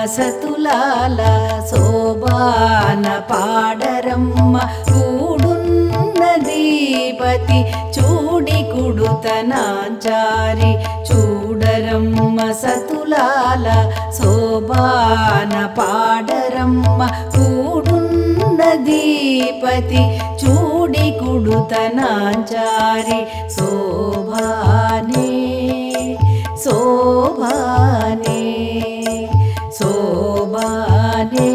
సతులాల శోభాన పాడరమ్మ కూడున్నదీపతి చూడి కుడుతనాచారి చూడరమ్మ సతులాల శోభాన పాడరమ్మ కూడున్నదీపతి చూడి కుడుతనాచారి శోభానే శోభానే శోభానే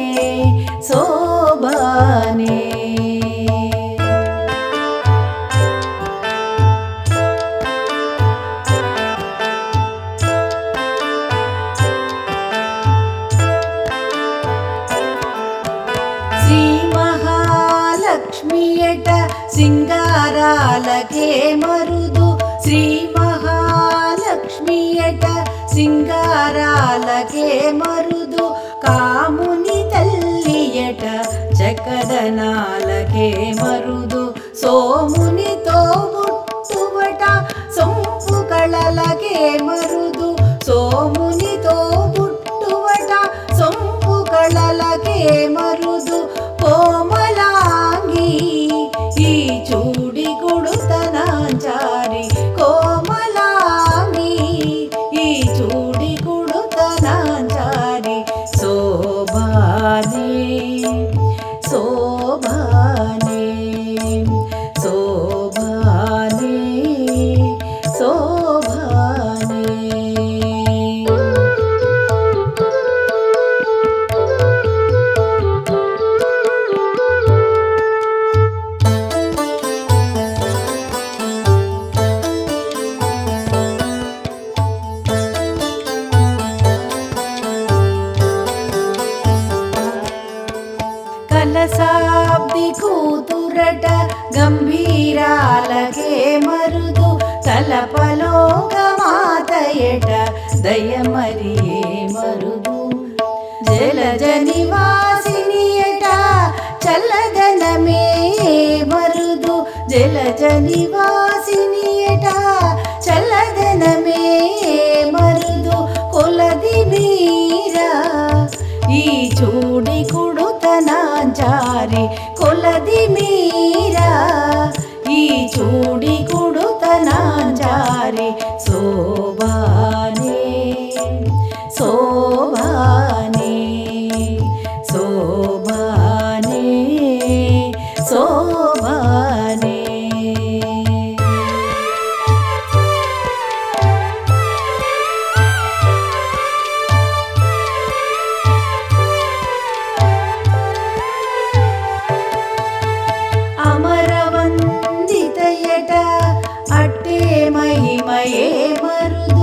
శోభానే శ్రీ మహాలక్ష్మియట సింగారాలకే మరుదు శ్రీ మహాలక్ష్మియట సింగారాలకే మరుదు కాముని తల్లియట చకదనాలకే మరుదు సోమునితో బుట్టువట సొంపు కళలకే మరుదు సోమునితో బుట్టువట సొంపు కళలకే మరుదు కోమలాంగి ఈ చూడి కుడుతనాచారి కోమలాంగి ఈ చూడి కుడుతనాచారి శోభానే శోభానే శోభానే శోభానే కలసాబ్ది కూతురట గంభీరాలకే మరుదు తలపలోకమాతయట దయమరియే మరుదు జలజ నివాసినియట చల్లదనమే మరుదు జలజ నివాసినియట చల్లదనమే మరుదు కొలది మీరా ఈ చూడి కుడుతనాచారి కొలది మీరా ఈ చూడి కుడుతనాచారి శోభానే శోభానే శోభానే శోభానే అమరవందితయట అట్టే మహిమయే మరుదు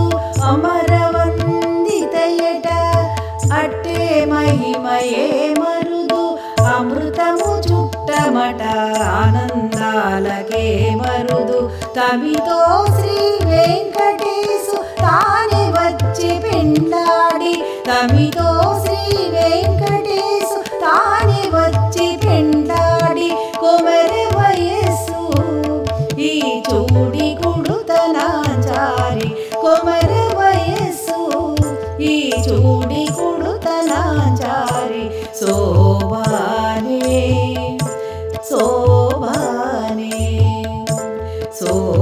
అమరవందితయట అట్టే మహిమయే మరుదు అమృతము చుట్టమట ఆనందాలకే మరుదు తమితో శ్రీ వెంకటేశు తానే వచ్చి పిండాడి తమితో శ్రీ వెంకటేశు తానే వచ్చి పిండాడి కొమర వయస్సు ఈ చూడి కుడుతనాచారి కొమర వయస్సు ఈ చూడి కుడుతనాచారి శోభానే శోభానే శోభానే